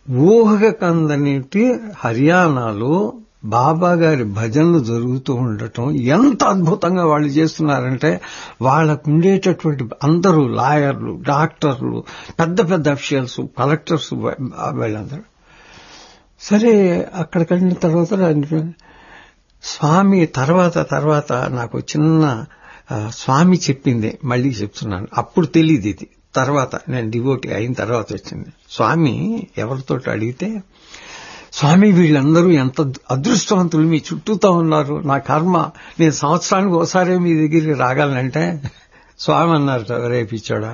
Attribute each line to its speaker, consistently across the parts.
Speaker 1: ఊహకందనిటి హర్యానాలో బాబా గారి భజనలు జరుగుతూ ఉండటం ఎంత అద్భుతంగా వాళ్ళు చేస్తున్నారంటే వాళ్ళకు ఉండేటటువంటి అందరూ లాయర్లు డాక్టర్లు పెద్ద పెద్ద అఫిషియల్స్ కలెక్టర్స్ వీళ్ళందరూ సరే అక్కడికి వెళ్ళిన తర్వాత స్వామి తర్వాత తర్వాత నాకు చిన్న ఆ, స్వామి చెప్పింది మళ్ళీ చెప్తున్నాను అప్పుడు తెలియదు ఇది తర్వాత నేను డివోటీ అయిన తర్వాత వచ్చింది స్వామి ఎవరితో అడిగితే స్వామి వీళ్ళందరూ ఎంత అదృష్టవంతులు మీ చుట్టూతో ఉన్నారు నా కర్మ నేను సంవత్సరానికి ఒకసారి మీ దగ్గరికి రాగలనంటే స్వామి అన్నారు రేపిచ్చాడా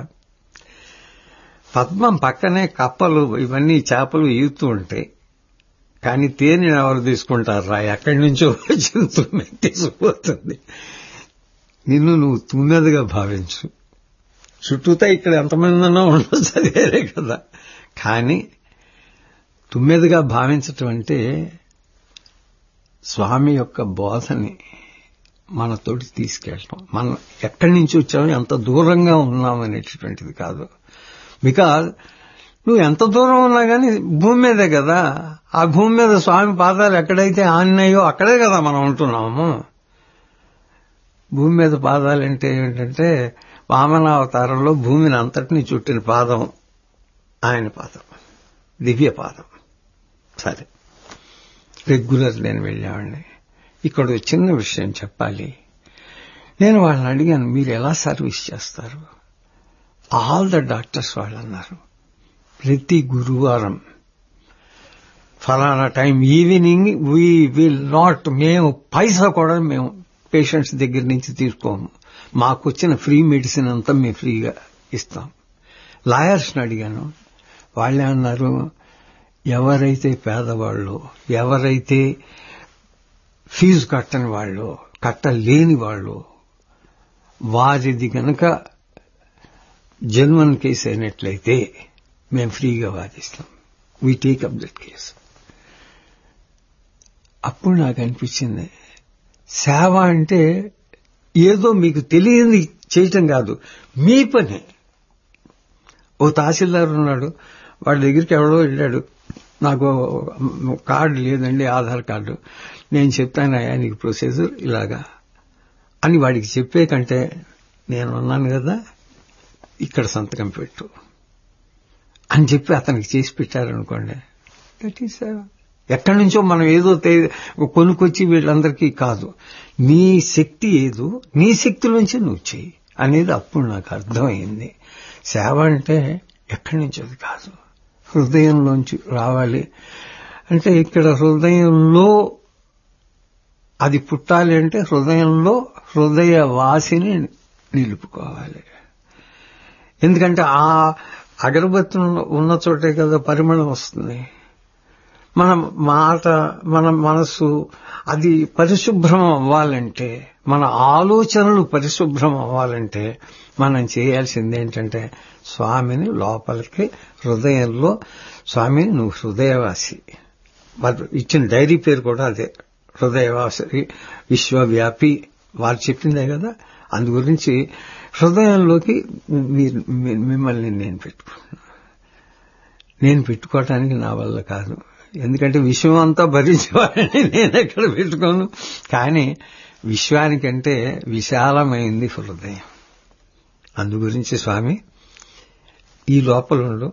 Speaker 1: పద్మం పక్కనే కప్పలు ఇవన్నీ చేపలు ఈదుతూ ఉంటాయి కానీ తేనె ఎవరు తీసుకుంటారా ఎక్కడి నుంచో వచ్చిన తుమ్మె తీసుకుపోతుంది నిన్ను నువ్వు తుమ్మెదగా భావించు చుట్టూతా ఇక్కడ ఎంతమంది ఉన్నా ఉండొచ్చు అది వేరే కదా కానీ తుమ్మెదగా భావించటం అంటే స్వామి యొక్క బోధని మనతోటి తీసుకెళ్ళటం మనం ఎక్కడి నుంచి వచ్చామో ఎంత దూరంగా ఉన్నాం అనేటటువంటిది కాదు బికాజ్ నువ్వు ఎంత దూరం ఉన్నా కానీ భూమి మీదే కదా ఆ భూమి మీద స్వామి పాదాలు ఎక్కడైతే ఆన్నాయో అక్కడే కదా మనం ఉంటున్నాము భూమి మీద పాదాలు అంటే ఏంటంటే వామనావతారంలో భూమిని అంతటిని చుట్టిన పాదం ఆయన పాదం దివ్య పాదం సరే రెగ్యులర్ నేను వెళ్ళామండి ఇక్కడ ఒక చిన్న విషయం చెప్పాలి నేను వాళ్ళని అడిగాను మీరు ఎలా సర్వీస్ చేస్తారు ఆల్ ద డాక్టర్స్ వాళ్ళు అన్నారు ప్రతి గురువారం ఫలానా time evening we will not మేము పైసా కూడా మేము పేషెంట్స్ దగ్గర నుంచి తీసుకోము మాకు వచ్చిన ఫ్రీ మెడిసిన్ అంతా మేము ఫ్రీగా ఇస్తాం లాయర్స్ని అడిగాను వాళ్ళే అన్నారు ఎవరైతే పేదవాళ్ళు ఎవరైతే ఫీజు కట్టని వాళ్ళు కట్టలేని వాళ్ళు వారిది గనక జన్మన్ కేసు అయినట్లయితే మేము ఫ్రీగా వాదిస్తాం we take up that case అప్పుడు నాకు అనిపించింది సేవ అంటే ఏదో మీకు తెలియని చేయటం కాదు మీ పని ఓ తహసీల్దార్ ఉన్నాడు వాడి దగ్గరికి ఎవడో వెళ్ళాడు నాకు కార్డు లేదండి ఆధార్ కార్డు నేను చెప్తానయ్యా నీకు ప్రొసీజర్ ఇలాగా అని వాడికి చెప్పే కంటే నేను ఉన్నాను కదా ఇక్కడ సంతకం పెట్టు అని చెప్పి అతనికి చేసి పెట్టారనుకోండి దట్ ఈస్ ఎక్కడి నుంచో మనం ఏదో తే- కొనుక్కొచ్చి వీళ్ళందరికీ కాదు నీ శక్తి ఏదో నీ శక్తిలోంచి నువ్వు చెయ్యి అనేది అప్పుడు నాకు అర్థమైంది సేవ అంటే ఎక్కడి నుంచి అది కాదు హృదయంలోంచి రావాలి అంటే ఇక్కడ హృదయంలో అది పుట్టాలి అంటే హృదయంలో హృదయ వాసిని నిలుపుకోవాలి ఎందుకంటే ఆ అగరబత్తి ఉన్న- ఉన్న చోటే కదా పరిమళం వస్తుంది మన మాట మన మనసు అది పరిశుభ్రం అవ్వాలంటే మన ఆలోచనలు పరిశుభ్రం అవ్వాలంటే మనం చేయాల్సింది ఏంటంటే స్వామిని లోపలికి హృదయంలో స్వామిని నువ్వు హృదయవాసి వాళ్ళు ఇచ్చిన డైరీ పేరు కూడా అదే హృదయవాసి విశ్వవ్యాపి వారు చెప్పిందే కదా అందు గురించి హృదయంలోకి మీరు మీ- మిమ్మల్ని నేను పెట్టుకుంటున్నాను నేను పెట్టుకోవటానికి నా వల్ల కాదు ఎందుకంటే విశ్వం అంతా భరించేవాడిని నేను ఎక్కడ పెట్టుకోను కానీ విశ్వానికంటే విశాలమైంది హృదయం అందు గురించి స్వామి ఈ లోపల ఉండు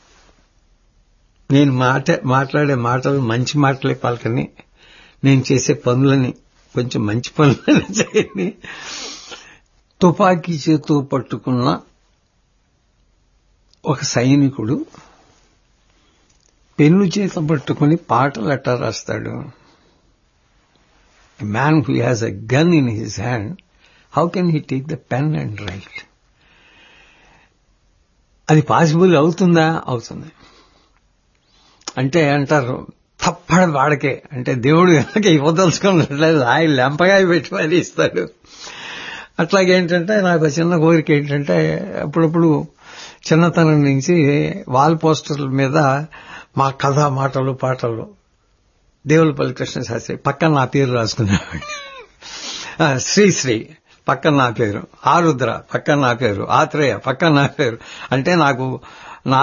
Speaker 1: నేను మాట మాట్లాడే మాటలు మంచి మాటలే పలకని నేను చేసే పనులని కొంచెం మంచి పనులని చేయని తుపాకీ చేతు పట్టుకున్న ఒక సైనికుడు పెన్ను చేత పట్టుకుని పాటలు ఎట్టా రాస్తాడు man who has a gun in his hand how can he take the pen and write అది పాసిబుల్ అవుతుందా అవుతుంది అంటే అంటారు తప్పడ వాడకే అంటే దేవుడు కనుక ఇవ్వదలుచుకున్నట్లేదు ఆయన లెంపగా పెట్టి మరి ఇస్తాడు అట్లాగేంటంటే నాకు ఒక చిన్న కోరిక ఏంటంటే అప్పుడప్పుడు చిన్నతనం నుంచి వాల్ పోస్టర్ల మీద మా కథ మాటలు పాటలు దేవులపల్లి కృష్ణ శాస్త్రి పక్కన నా పేరు రాసుకునేవాడిని ఆ, శ్రీశ్రీ పక్కన నా పేరు ఆరుద్ర పక్కన నా పేరు ఆత్రేయ పక్కన నా పేరు అంటే నాకు